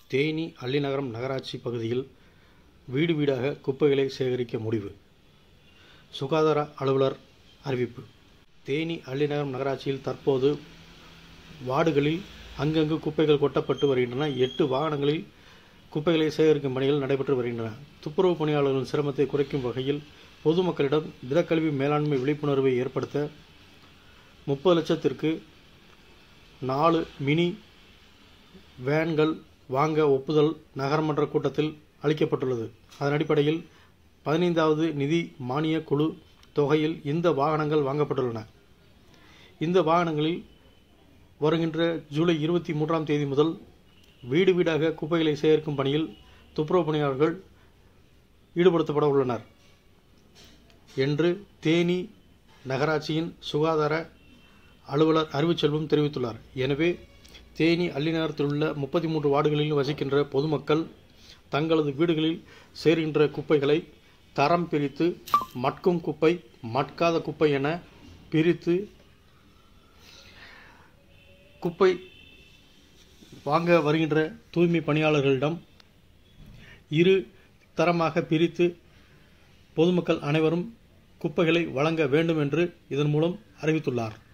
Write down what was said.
தேனி அல்லிநகரம் நகராட்சி பகுதியில் வீடு வீடாக குப்பைகளை சேகரிக்க முடிவு சுகாதார அலுவலர் அறிவிப்பு தேனி அல்லிநகரம் நகராட்சியில் தற்போது வார்டுகளில் அங்கங்கு குப்பைகள் கொட்டப்பட்டு வருகின்றன எட்டு வாகனங்களில் குப்பைகளை சேகரிக்கும் பணிகள் நடைபெற்று வருகின்றன துப்புரவு பணியாளர்களின் சிரமத்தை குறைக்கும் வகையில் பொதுமக்களிடம் திடக்கல்வி மேலாண்மை விழிப்புணர்வை ஏற்படுத்த முப்பது லட்சத்திற்கு நாலு மினி வேன்கள் வாங்க ஒப்புதல் நகரமன்ற கூட்டத்தில் அளிக்கப்பட்டுள்ளது அதன் அடிப்படையில் பதினைந்தாவது நிதி மானிய குழு தொகையில் இந்த வாகனங்கள் வாங்கப்பட்டுள்ளன இந்த வாகனங்களில் வருகின்ற ஜூலை இருபத்தி மூன்றாம் தேதி முதல் வீடு வீடாக குப்பைகளை சேகரிக்கும் பணியில் துப்புரவு பணியாளர்கள் ஈடுபடுத்தப்பட உள்ளனர் என்று தேனி நகராட்சியின் சுகாதார அலுவலர் அறிவுச்செல்வம் தெரிவித்துள்ளார் எனவே தேனி அல்லிநகரத்தில் உள்ள முப்பத்தி மூன்று வார்டுகளில் வசிக்கின்ற பொதுமக்கள் தங்களது வீடுகளில் சேர்கின்ற குப்பைகளை தரம் பிரித்து மட்கும் குப்பை மட்காத குப்பை என பிரித்து குப்பை வாங்க வருகின்ற தூய்மை பணியாளர்களிடம் இரு தரமாக பிரித்து பொதுமக்கள் அனைவரும் குப்பைகளை வழங்க வேண்டும் என்று இதன் மூலம் அறிவித்துள்ளார்